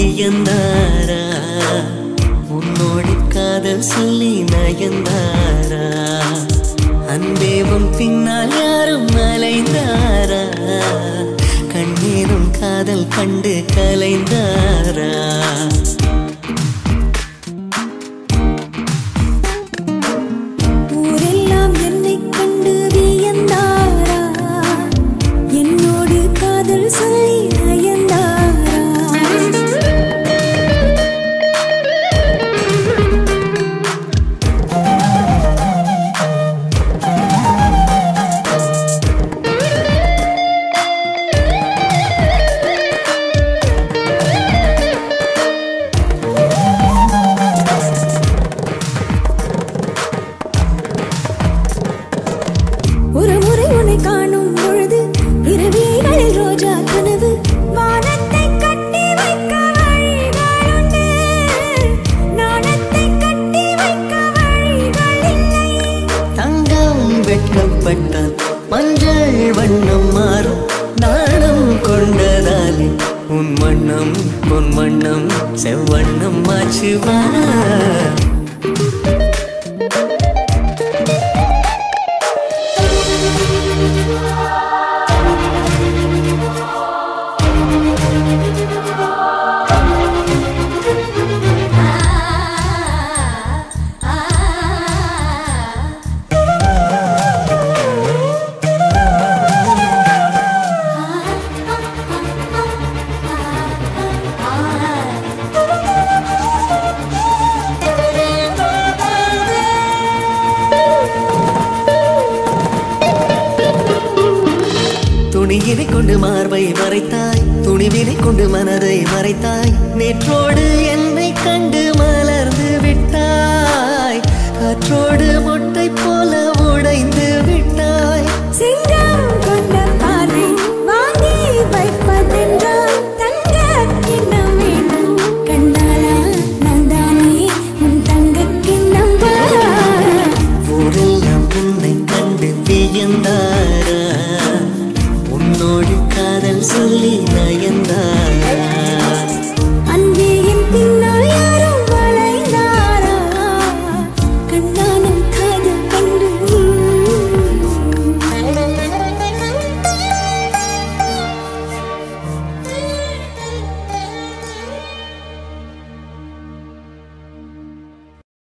வியந்தாரா உன்னோடு காதல் சொல்லி நயந்தாரா அன்பேவும் பின்னால் யாரும் அலைந்தாரா கண்ணீரும் காதல் கண்டு கலைந்தாரா ஊரெல்லாம் என்னைக் கண்டு வியந்தாரா என்னோடு காதல் சொல்லி நயந்தாரா ஒரு முறை உன்னை காணும் பொழுது இரவிகளில் ரோஜா கனவு வானத்தை கட்டி வைக்க வழிகளுண்டு நாணத்தை கட்டி வைக்க வழிகள் இல்லை தங்கம் வெட்கப்பட்டால் மஞ்சள் வண்ணம் மாறும் நாணம் கொண்டதாலே உன் வண்ணம் உன் வண்ணம் செவ்வண்ணம் மாச்சுவா துணியினை கொண்டு மார்பை மறைத்தாய் துணிவினை கொண்டு மனதை மறைத்தாய் நேற்றோடு என்னை கண்டு மலர்ந்து விட்டாய் காற்றோடு மொட்டை போல உடைந்து விட்டாய் சிங்கம் கொண்ட பார்வை வாங்கி வைப்பதென்றால் தங்க கிண்ணம் வேணும் கண்டாலா நான் தானே உன் தங்க கிண்ணம் ஊரெல்லாம் உன்னை கண்டு வியந்தாரா உன்னோடு காதல் சொல்லி நயந்தாரா